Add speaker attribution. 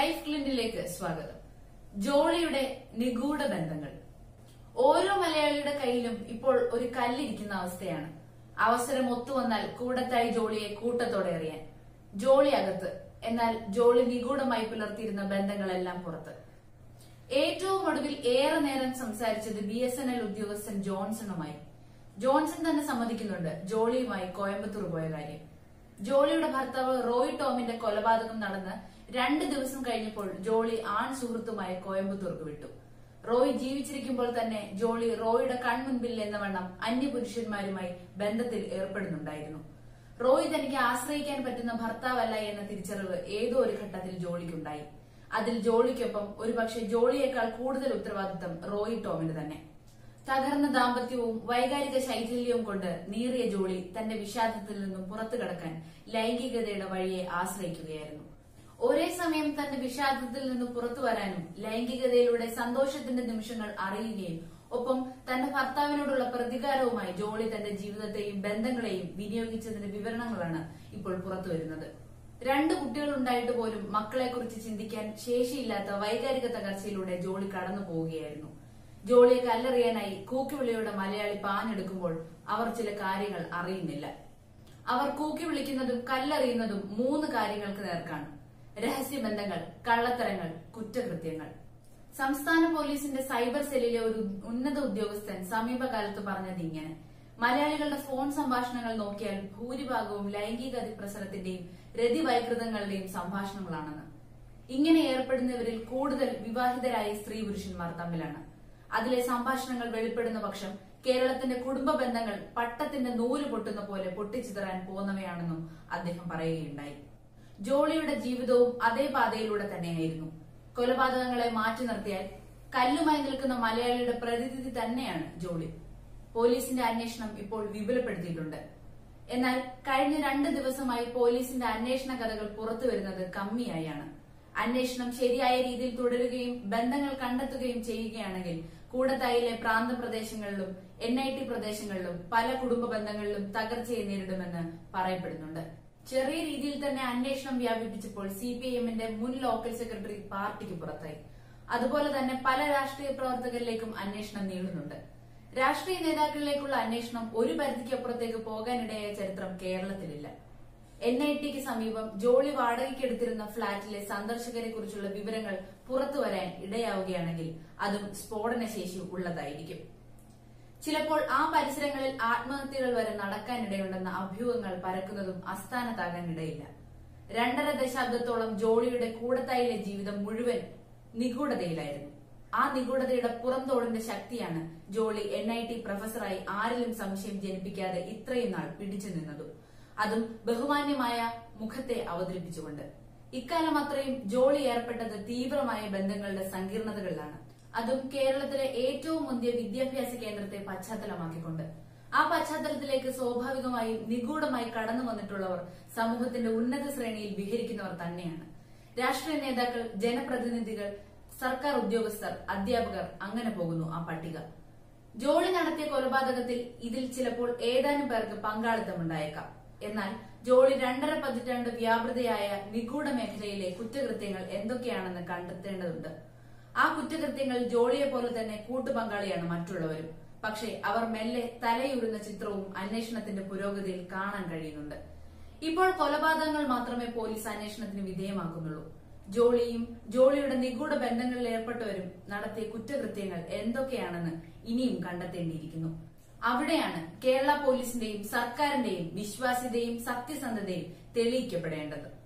Speaker 1: life ക്ലിനിലേക്ക് സ്വാഗതം ജോളിയുടെ നിഗൂഢ ബന്ധങ്ങൾ ഓരോ മലയാളിയുടെ കയ്യിലും ഇപ്പോൾ ഒരു കല്ലിരിക്കുന്ന അവസ്ഥയാണ് അവസരം ഒത്തുവന്നാൽ കൂടത്തായി ജോളിയെ കൂട്ടത്തോടെ എറിയാൻ ജോളി അകത്ത് എന്നാൽ ജോളി നിഗൂഢമായി പുലർത്തിയിരുന്ന ബന്ധങ്ങളെല്ലാം പുറത്ത് ഏറ്റവും ഒടുവിൽ ഏറെ നേരം സംസാരിച്ചത് ബി എസ് എൻ എൽ ഉദ്യോഗസ്ഥൻ ജോൺസണുമായി ജോൺസൺ തന്നെ സമ്മതിക്കുന്നുണ്ട് ജോളിയുമായി കോയമ്പത്തൂർ പോയ കാര്യം ജോളിയുടെ ഭർത്താവ് റോയ് ടോമിന്റെ കൊലപാതകം നടന്ന് രണ്ട് ദിവസം കഴിഞ്ഞപ്പോൾ ജോളി ആൺ സുഹൃത്തുമായി കോയമ്പത്തൂർക്ക് വിട്ടു റോയ് ജീവിച്ചിരിക്കുമ്പോൾ തന്നെ ജോളി റോയിയുടെ കൺമുൻപിൽ എന്ന വണ്ണം അന്യപുരുഷന്മാരുമായി ബന്ധത്തിൽ ഏർപ്പെടുന്നുണ്ടായിരുന്നു റോയ് തനിക്ക് ആശ്രയിക്കാൻ പറ്റുന്ന ഭർത്താവല്ല എന്ന തിരിച്ചറിവ് ഏതോ ഒരു ഘട്ടത്തിൽ ജോളിക്കുണ്ടായി അതിൽ ജോളിക്കൊപ്പം ഒരുപക്ഷെ ജോളിയേക്കാൾ കൂടുതൽ ഉത്തരവാദിത്തം റോയ് ടോമിന് തന്നെ തകർന്ന ദാമ്പത്യവും വൈകാരിക ശൈഥില്യവും കൊണ്ട് നീറിയ ജോളി തന്റെ വിഷാദത്തിൽ നിന്നും പുറത്തു കടക്കാൻ ലൈംഗികതയുടെ വഴിയെ ആശ്രയിക്കുകയായിരുന്നു ഒരേ സമയം തന്റെ വിഷാദത്തിൽ നിന്ന് പുറത്തു വരാനും ലൈംഗികതയിലൂടെ സന്തോഷത്തിന്റെ നിമിഷങ്ങൾ അറിയുകയും ഒപ്പം തന്റെ ഭർത്താവിനോടുള്ള പ്രതികാരവുമായി ജോളി തന്റെ ജീവിതത്തെയും ബന്ധങ്ങളെയും വിനിയോഗിച്ചതിന്റെ വിവരണങ്ങളാണ് ഇപ്പോൾ പുറത്തു വരുന്നത് രണ്ട് കുട്ടികൾ ഉണ്ടായിട്ട് പോലും മക്കളെക്കുറിച്ച് ചിന്തിക്കാൻ ശേഷിയില്ലാത്ത വൈകാരിക തകർച്ചയിലൂടെ ജോളി കടന്നു പോവുകയായിരുന്നു ജോളിയെ കല്ലെറിയാനായി കൂക്കിവിളിയുടെ മലയാളി പാഞ്ഞെടുക്കുമ്പോൾ അവർ ചില കാര്യങ്ങൾ അറിയുന്നില്ല അവർ കൂക്കി വിളിക്കുന്നതും കല്ലെറിയുന്നതും മൂന്ന് കാര്യങ്ങൾക്ക് നേർക്കാണ് രഹസ്യബന്ധങ്ങൾ കള്ളത്തരങ്ങൾ കുറ്റകൃത്യങ്ങൾ സംസ്ഥാന പോലീസിന്റെ സൈബർ സെല്ലിലെ ഒരു ഉന്നത ഉദ്യോഗസ്ഥൻ സമീപകാലത്ത് പറഞ്ഞത് ഇങ്ങനെ മലയാളികളുടെ ഫോൺ സംഭാഷണങ്ങൾ നോക്കിയാൽ ഭൂരിഭാഗവും ലൈംഗിക അതിപ്രസരത്തിന്റെയും രതിവൈകൃതങ്ങളുടെയും സംഭാഷണങ്ങളാണെന്ന് ഇങ്ങനെ ഏർപ്പെടുന്നവരിൽ കൂടുതൽ വിവാഹിതരായ സ്ത്രീ പുരുഷന്മാർ തമ്മിലാണ് അതിലെ സംഭാഷണങ്ങൾ വെളിപ്പെടുന്ന പക്ഷം കേരളത്തിന്റെ കുടുംബ ബന്ധങ്ങൾ പട്ടത്തിന്റെ നൂല് പൊട്ടുന്ന പോലെ പൊട്ടിച്ചിതറാൻ പോകുന്നവയാണെന്നും അദ്ദേഹം പറയുകയുണ്ടായി ജോളിയുടെ ജീവിതവും അതേ പാതയിലൂടെ തന്നെയായിരുന്നു കൊലപാതകങ്ങളെ മാറ്റി നിർത്തിയാൽ കല്ലുമായി നിൽക്കുന്ന മലയാളിയുടെ പ്രതിനിധി തന്നെയാണ് ജോളി പോലീസിന്റെ അന്വേഷണം ഇപ്പോൾ വിപുലപ്പെടുത്തിയിട്ടുണ്ട് എന്നാൽ കഴിഞ്ഞ രണ്ട് ദിവസമായി പോലീസിന്റെ അന്വേഷണ കഥകൾ പുറത്തുവരുന്നത് കമ്മിയായാണ് അന്വേഷണം ശരിയായ രീതിയിൽ തുടരുകയും ബന്ധങ്ങൾ കണ്ടെത്തുകയും ചെയ്യുകയാണെങ്കിൽ കൂടത്തായിലെ പ്രാന്തപ്രദേശങ്ങളിലും എൻ ഐ ടി പ്രദേശങ്ങളിലും പല കുടുംബ ബന്ധങ്ങളിലും തകർച്ചയെ നേരിടുമെന്ന് പറയപ്പെടുന്നുണ്ട് ചെറിയ രീതിയിൽ തന്നെ അന്വേഷണം വ്യാപിപ്പിച്ചപ്പോൾ സി പി ഐ എമ്മിന്റെ മുൻ ലോക്കൽ സെക്രട്ടറി പാർട്ടിക്ക് പുറത്തായി അതുപോലെ തന്നെ പല രാഷ്ട്രീയ പ്രവർത്തകരിലേക്കും അന്വേഷണം നീളുന്നുണ്ട് രാഷ്ട്രീയ നേതാക്കളിലേക്കുള്ള അന്വേഷണം ഒരു പരിധിക്കപ്പുറത്തേക്ക് പോകാനിടയായ ചരിത്രം കേരളത്തിലില്ല എൻ ഐ ടിക്ക് സമീപം ജോളി വാടകയ്ക്കെടുത്തിരുന്ന ഫ്ളാറ്റിലെ സന്ദർശകരെ കുറിച്ചുള്ള വിവരങ്ങൾ പുറത്തു വരാൻ ഇടയാവുകയാണെങ്കിൽ അതും സ്ഫോടനശേഷി ഉള്ളതായിരിക്കും ചിലപ്പോൾ ആ പരിസരങ്ങളിൽ ആത്മഹത്യകൾ വരെ നടക്കാനിടയുണ്ടെന്ന അഭ്യൂഹങ്ങൾ പരക്കുന്നതും അസ്ഥാനത്താകാൻ ഇടയില്ല രണ്ടര ദശാബ്ദത്തോളം ജോളിയുടെ കൂടത്തായിലെ ജീവിതം മുഴുവൻ നിഗൂഢതയിലായിരുന്നു ആ നിഗൂഢതയുടെ പുറന്തോടിന്റെ ശക്തിയാണ് ജോളി എൻ ഐ ടി പ്രൊഫസറായി ആരിലും സംശയം ജനിപ്പിക്കാതെ ഇത്രയും നാൾ പിടിച്ചു നിന്നതും അതും ബഹുമാന്യമായ മുഖത്തെ അവതരിപ്പിച്ചുകൊണ്ട് ഇക്കാലം അത്രയും ജോളി ഏർപ്പെട്ടത് തീവ്രമായ ബന്ധങ്ങളുടെ സങ്കീർണതകളിലാണ് അതും കേരളത്തിലെ ഏറ്റവും മുന്തിയ വിദ്യാഭ്യാസ കേന്ദ്രത്തെ പശ്ചാത്തലമാക്കിക്കൊണ്ട് ആ പശ്ചാത്തലത്തിലേക്ക് സ്വാഭാവികമായും നിഗൂഢമായി കടന്നു വന്നിട്ടുള്ളവർ സമൂഹത്തിന്റെ ഉന്നത ശ്രേണിയിൽ വിഹരിക്കുന്നവർ തന്നെയാണ് രാഷ്ട്രീയ നേതാക്കൾ ജനപ്രതിനിധികൾ സർക്കാർ ഉദ്യോഗസ്ഥർ അധ്യാപകർ അങ്ങനെ പോകുന്നു ആ പട്ടിക ജോളി നടത്തിയ കൊലപാതകത്തിൽ ഇതിൽ ചിലപ്പോൾ ഏതാനും പേർക്ക് പങ്കാളിത്തമുണ്ടായേക്കാം എന്നാൽ ജോളി രണ്ടര പതിറ്റാണ്ട് വ്യാപൃതയായ നിഗൂഢ മേഖലയിലെ കുറ്റകൃത്യങ്ങൾ എന്തൊക്കെയാണെന്ന് കണ്ടെത്തേണ്ടതുണ്ട് ആ കുറ്റകൃത്യങ്ങൾ ജോളിയെ പോലെ തന്നെ കൂട്ടുപങ്കാളിയാണ് മറ്റുള്ളവരും പക്ഷേ അവർ മെല്ലെ തലയുരുന്ന ചിത്രവും അന്വേഷണത്തിന്റെ പുരോഗതിയിൽ കാണാൻ കഴിയുന്നുണ്ട് ഇപ്പോൾ കൊലപാതകങ്ങൾ മാത്രമേ പോലീസ് അന്വേഷണത്തിന് വിധേയമാക്കുന്നുള്ളൂ ജോളിയും ജോളിയുടെ നിഗൂഢ ബന്ധങ്ങളിൽ ഏർപ്പെട്ടവരും നടത്തിയ കുറ്റകൃത്യങ്ങൾ എന്തൊക്കെയാണെന്ന് ഇനിയും കണ്ടെത്തേണ്ടിയിരിക്കുന്നു അവിടെയാണ് കേരള പോലീസിന്റെയും സർക്കാരിന്റെയും വിശ്വാസ്യതയും സത്യസന്ധതയും തെളിയിക്കപ്പെടേണ്ടത്